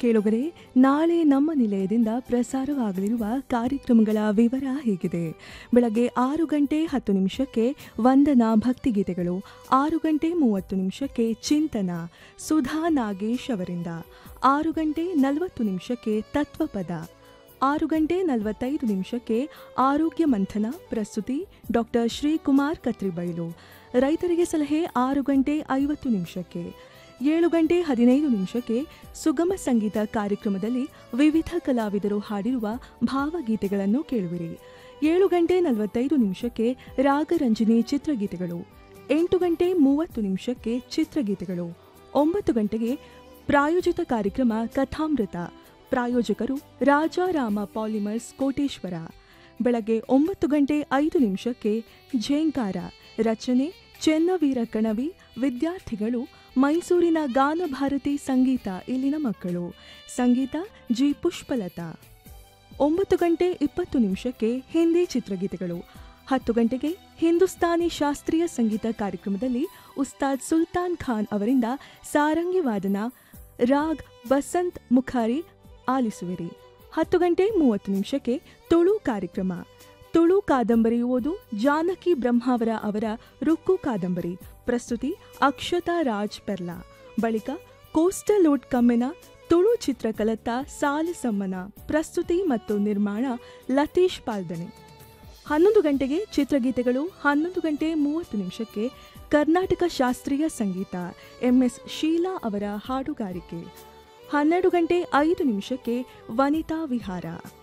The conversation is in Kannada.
ಕೇಳುಗರೆ ನಾಳೆ ನಮ್ಮ ನಿಲಯದಿಂದ ಪ್ರಸಾರವಾಗಲಿರುವ ಕಾರ್ಯಕ್ರಮಗಳ ವಿವರ ಹೀಗಿದೆ ಬೆಳಗ್ಗೆ ಆರು ಗಂಟೆ ಹತ್ತು ನಿಮಿಷಕ್ಕೆ ವಂದನಾ ಭಕ್ತಿಗೀತೆಗಳು ಆರು ಗಂಟೆ ಮೂವತ್ತು ನಿಮಿಷಕ್ಕೆ ಚಿಂತನ ಸುಧಾ ನಾಗೇಶ್ ಅವರಿಂದ ಆರು ಗಂಟೆ ನಲವತ್ತು ನಿಮಿಷಕ್ಕೆ ತತ್ವಪದ ಆರು ಗಂಟೆ ನಲವತ್ತೈದು ನಿಮಿಷಕ್ಕೆ ಆರೋಗ್ಯ ಮಂಥನ ಪ್ರಸ್ತುತಿ ಡಾಕ್ಟರ್ ಶ್ರೀಕುಮಾರ್ ಕತ್ರಿಬೈಲು ರೈತರಿಗೆ ಸಲಹೆ ಆರು ಗಂಟೆ ಐವತ್ತು ನಿಮಿಷಕ್ಕೆ ಏಳು ಗಂಟೆ ಹದಿನೈದು ನಿಮಿಷಕ್ಕೆ ಸುಗಮ ಸಂಗೀತ ಕಾರ್ಯಕ್ರಮದಲ್ಲಿ ವಿವಿಧ ಕಲಾವಿದರು ಹಾಡಿರುವ ಭಾವಗೀತೆಗಳನ್ನು ಕೇಳುವಿರಿ ಏಳು ಗಂಟೆ ನಲವತ್ತೈದು ನಿಮಿಷಕ್ಕೆ ರಾಗರಂಜನಿ ಚಿತ್ರಗೀತೆಗಳು ಎಂಟು ಗಂಟೆ ಮೂವತ್ತು ನಿಮಿಷಕ್ಕೆ ಚಿತ್ರಗೀತೆಗಳು ಒಂಬತ್ತು ಗಂಟೆಗೆ ಪ್ರಾಯೋಜಿತ ಕಾರ್ಯಕ್ರಮ ಕಥಾಮೃತ ಪ್ರಾಯೋಜಕರು ರಾಜಾರಾಮ ಪಾಲಿಮರ್ಸ್ ಕೋಟೇಶ್ವರ ಬೆಳಗ್ಗೆ ಒಂಬತ್ತು ಗಂಟೆ ಐದು ನಿಮಿಷಕ್ಕೆ ಝೇಂಕಾರ ರಚನೆ ಚೆನ್ನವೀರ ಕಣವಿ ವಿದ್ಯಾರ್ಥಿಗಳು ಮೈಸೂರಿನ ಗಾನಭಾರತಿ ಸಂಗೀತ ಇಲ್ಲಿನ ಮಕ್ಕಳು ಸಂಗೀತ ಜಿ ಪುಷ್ಪಲತಾ ಒಂಬತ್ತು ಗಂಟೆ ಇಪ್ಪತ್ತು ನಿಮಿಷಕ್ಕೆ ಹಿಂದಿ ಚಿತ್ರಗೀತೆಗಳು ಹತ್ತು ಗಂಟೆಗೆ ಹಿಂದೂಸ್ತಾನಿ ಶಾಸ್ತ್ರೀಯ ಸಂಗೀತ ಕಾರ್ಯಕ್ರಮದಲ್ಲಿ ಉಸ್ತಾದ್ ಸುಲ್ತಾನ್ ಖಾನ್ ಅವರಿಂದ ಸಾರಂಗಿ ವಾದನ ರಾಗ್ ಬಸಂತ್ ಮುಖಾರಿ ಆಲಿಸುವಿರಿ ಹತ್ತು ಗಂಟೆ ಮೂವತ್ತು ನಿಮಿಷಕ್ಕೆ ತುಳು ಕಾರ್ಯಕ್ರಮ ತುಳು ಕಾದಂಬರಿ ಓದು ಜಾನಕಿ ಬ್ರಹ್ಮಾವರ ಅವರ ರುಕ್ಕು ಕಾದಂಬರಿ ಪ್ರಸ್ತುತಿ ಅಕ್ಷತಾ ರಾಜ್ ಪೆರ್ಲಾ ಬಳಿಕ ಕೋಸ್ಟಲ್ ವುಡ್ ಕಮ್ಮಿನ ತುಳು ಚಿತ್ರಕಲತ್ತ ಸಾಲಿಸಮ್ಮನ ಪ್ರಸ್ತುತಿ ಮತ್ತು ನಿರ್ಮಾಣ ಲತೀಶ್ ಪಾಲ್ದನೆ ಹನ್ನೊಂದು ಗಂಟೆಗೆ ಚಿತ್ರಗೀತೆಗಳು ಹನ್ನೊಂದು ಗಂಟೆ ಮೂವತ್ತು ನಿಮಿಷಕ್ಕೆ ಕರ್ನಾಟಕ ಶಾಸ್ತ್ರೀಯ ಸಂಗೀತ ಎಂಎಸ್ ಶೀಲಾ ಅವರ ಹಾಡುಗಾರಿಕೆ ಹನ್ನೆರಡು ಗಂಟೆ ಐದು ನಿಮಿಷಕ್ಕೆ ವನಿತಾ ವಿಹಾರ